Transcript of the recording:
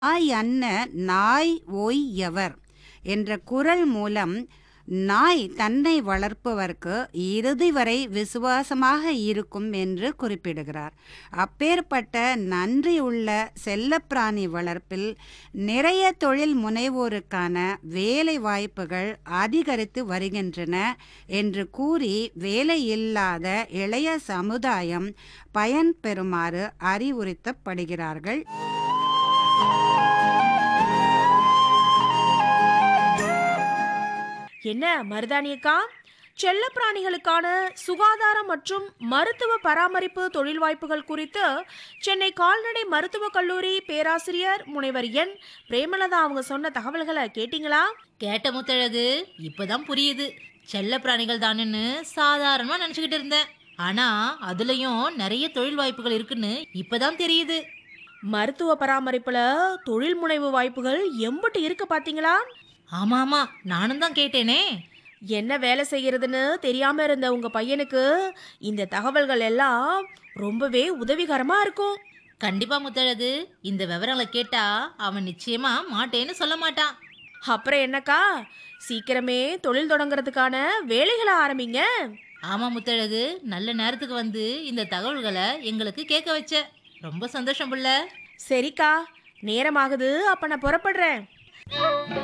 ஆய் அன்ன நாய் ஓய் எவர் என்ற குரல் மூலம் நாய் தன்னை வளர்ப்பவர்க்கு இறுதி வரை விசுவாசமாக இருக்கும் என்று குறிப்பிடுகிறார் அப்பேற்பட்ட நன்றியுள்ள செல்லப்பிராணி வளர்ப்பில் நிறைய தொழில் முனைவோருக்கான வேலை வாய்ப்புகள் அதிகரித்து வருகின்றன என்று கூறி வேலையில்லாத இளைய சமுதாயம் பயன்பெறுமாறு அறிவுறுத்தப்படுகிறார்கள் என்ன மருதாணியக்கா செல்ல பிராணிகளுக்கான சுகாதாரம் மற்றும் மருத்துவ பராமரிப்பு தொழில் வாய்ப்புகள் குறித்து சென்னை கால்நடை மருத்துவக் கல்லூரி பேராசிரியர் முனைவர் என் பிரேமலதா அவங்க சொன்ன தகவல்களை கேட்டிங்களா கேட்ட முத்தழகு இப்பதான் புரியுது செல்ல பிராணிகள் தானுன்னு சாதாரணமா நினைச்சுக்கிட்டு இருந்தேன் ஆனா அதுலயும் நிறைய தொழில் வாய்ப்புகள் இருக்குன்னு இப்பதான் தெரியுது மருத்துவ பராமரிப்புல தொழில் முனைவு வாய்ப்புகள் எம்புட்டு இருக்கு பாத்தீங்களா ஆமா ஆமா நானும் தான் கேட்டேனே என்ன வேலை செய்யறதுன்னு தெரியாம இருந்த உங்க பையனுக்கு இந்த தகவல்கள் எல்லாம் ரொம்பவே உதவிகரமா இருக்கும் கண்டிப்பா முத்தழகு இந்த விவரங்களை கேட்டா அவன் நிச்சயமா மாட்டேன்னு சொல்ல மாட்டான் அப்புறம் என்னக்கா சீக்கிரமே தொழில் தொடங்குறதுக்கான வேலைகளை ஆரம்பிங்க ஆமா முத்தழகு நல்ல நேரத்துக்கு வந்து இந்த தகவல்களை எங்களுக்கு கேட்க வச்ச ரொம்ப சந்தோஷம் புள்ள சரிக்கா நேரமாகுது அப்ப நான் புறப்படுறேன்